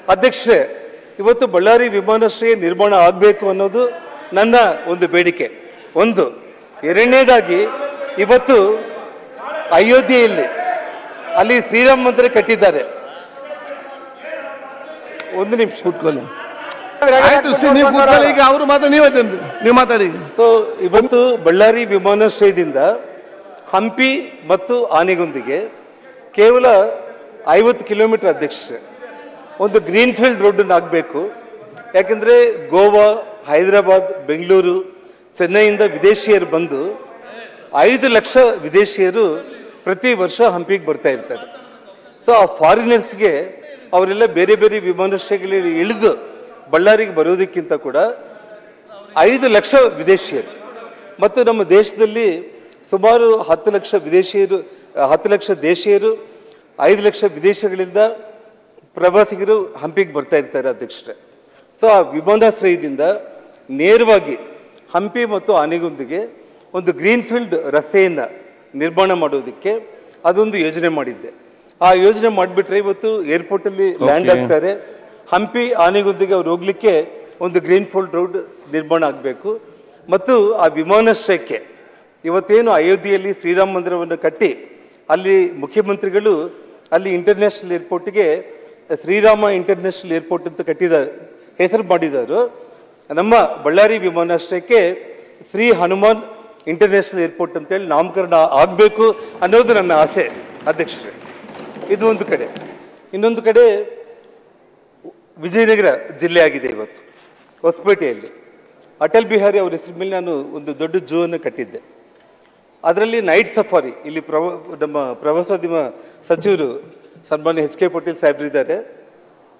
ಅಧ್ಯಕ್ಷರೇ ಇವತ್ತು ಬಳ್ಳಾರಿ ವಿಮಾನಾಶ್ರಯ ನಿರ್ಮಾಣ ಆಗಬೇಕು ಅನ್ನೋದು ನನ್ನ ಒಂದು ಬೇಡಿಕೆ ಒಂದು ಎರಡನೇದಾಗಿ ಇವತ್ತು ಅಯೋಧ್ಯೆಯಲ್ಲಿ ಅಲ್ಲಿ ಶ್ರೀರಾಮ ಮಂದಿರ ಕಟ್ಟಿದ್ದಾರೆ ಒಂದು ನಿಮಿಷ ಕೂತ್ಕೊಳ್ಳಿ ಆಯ್ತು ಸಿ- ನೀವು ಕೂತ್ಕೊಳ್ಳಿ ಈಗ ಅವರು ಮಾತ್ರ ನೀವೇ ತಂದು ನೀವು ಮಾತಾಡಿ ಈಗ. ಸೊ ಇವತ್ತು ಬಳ್ಳಾರಿ ವಿಮಾನಾಶ್ರಯದಿಂದ ಹಂಪಿ ಮತ್ತು ಆನೆಗೊಂದಿಗೆ ಕೇವಲ ಐವತ್ತು ಕಿಲೋಮೀಟರ್ ಅಧ್ಯಕ್ಷರೇ ಒಂದು ಗ್ರೀನ್ ಫೀಲ್ಡ್ ರೋಡ್ ಆಗಬೇಕು ಯಾಕೆಂದರೆ ಗೋವಾ ಹೈದರಾಬಾದ್ ಬೆಂಗಳೂರು ಚೆನ್ನೈಯಿಂದ ವಿದೇಶಿಯರು ಬಂದು ಐದು ಲಕ್ಷ ವಿದೇಶಿಯರು ಪ್ರತಿ ವರ್ಷ ಹಂಪಿಗೆ ಬರ್ತಾ ಇರ್ತಾರೆ ಸೊ ಆ ಫಾರಿನರ್ಸ್ಗೆ ಅವರೆಲ್ಲ ಬೇರೆ ಬೇರೆ ವಿಮಾನಾಶ್ರಯಗಳಲ್ಲಿ ಇಳಿದು ಬಳ್ಳಾರಿಗೆ ಬರೋದಕ್ಕಿಂತ ಕೂಡ ಐದು ಲಕ್ಷ ವಿದೇಶಿಯರು ಮತ್ತು ನಮ್ಮ ದೇಶದಲ್ಲಿ ಸುಮಾರು ಹತ್ತು ಲಕ್ಷ ವಿದೇಶಿಯರು ಆ, ಹತ್ತು ಲಕ್ಷ ದೇಶೀಯರು ಐದು ಲಕ್ಷ ವಿದೇಶಗಳಿಂದ ಪ್ರವಾಸಿಗರು ಹಂಪಿಗೆ ಬರ್ತಾ ಇರ್ತಾರೆ ಅಧ್ಯಕ್ಷರೇ ಸೊ ಆ ವಿಮಾನಾಶ್ರಯದಿಂದ ನೇರವಾಗಿ ಹಂಪಿ ಮತ್ತು ಆನೆಗೊಂದಿಗೆ ಒಂದು ಗ್ರೀನ್ ಫೀಲ್ಡ್ ರಸ್ತೆಯನ್ನು ನಿರ್ಮಾಣ ಮಾಡೋದಕ್ಕೆ ಅದೊಂದು ಯೋಜನೆ ಮಾಡಿದ್ದೆ ಆ ಯೋಜನೆ ಮಾಡಿಬಿಟ್ರೆ ಇವತ್ತು ಏರ್ಪೋರ್ಟಲ್ಲಿ ಲ್ಯಾಂಡ್ ಆಗ್ತಾರೆ ಹಂಪಿ ಆನೆಗೊಂದಿಗೆ ಅವ್ರು ಹೋಗ್ಲಿಕ್ಕೆ ಒಂದು ಗ್ರೀನ್ ಫೀಲ್ಡ್ ರೋಡ್ ನಿರ್ಮಾಣ ಆಗಬೇಕು ಮತ್ತು ಆ ವಿಮಾನಾಶ್ರಯಕ್ಕೆ ಇವತ್ತೇನು ಅಯೋಧ್ಯೆಯಲ್ಲಿ ಶ್ರೀರಾಮ ಮಂದಿರವನ್ನು ಕಟ್ಟಿ ಅಲ್ಲಿ ಮುಖ್ಯಮಂತ್ರಿಗಳು ಅಲ್ಲಿ ಇಂಟರ್ನ್ಯಾಷನಲ್ ಏರ್ಪೋರ್ಟ್ಗೆ ಶ್ರೀರಾಮ ಇಂಟರ್ನ್ಯಾಷನಲ್ ಏರ್ಪೋರ್ಟ್ ಅಂತ ಕಟ್ಟಿದ ಹೆಸರು ಮಾಡಿದರು ನಮ್ಮ ಬಳ್ಳಾರಿ ವಿಮಾನಾಶ್ರಯಕ್ಕೆ ಶ್ರೀ ಹನುಮಾನ್ ಇಂಟರ್ನ್ಯಾಷನಲ್ ಏರ್ಪೋರ್ಟ್ ಅಂತೇಳಿ ನಾಮಕರಣ ಆಗಬೇಕು ಅನ್ನೋದು ನನ್ನ ಆಸೆ ಅಧ್ಯಕ್ಷರೇ ಇದು ಒಂದು ಕಡೆ ಇನ್ನೊಂದು ಕಡೆ ವಿಜಯನಗರ ಜಿಲ್ಲೆ ಆಗಿದೆ ಇವತ್ತು ಹೊಸಪೇಟೆಯಲ್ಲಿ ಅಟಲ್ ಬಿಹಾರಿ ಅವರ ಹೆಸರು ಮೇಲೆ ನಾನು ಒಂದು ದೊಡ್ಡ ಜೂ ಅನ್ನು ಕಟ್ಟಿದ್ದೆ ಅದರಲ್ಲಿ ನೈಟ್ ಸಫಾರಿ ಇಲ್ಲಿ ಪ್ರವ ನಮ್ಮ ಪ್ರವಾಸೋದ್ಯಮ ಸಚಿವರು ಸನ್ಮಾನ್ಯ ಎಚ್ ಕೆ ಪಾಟೀಲ್ ಸಾಹೇಬ್ರಿದ್ದಾರೆ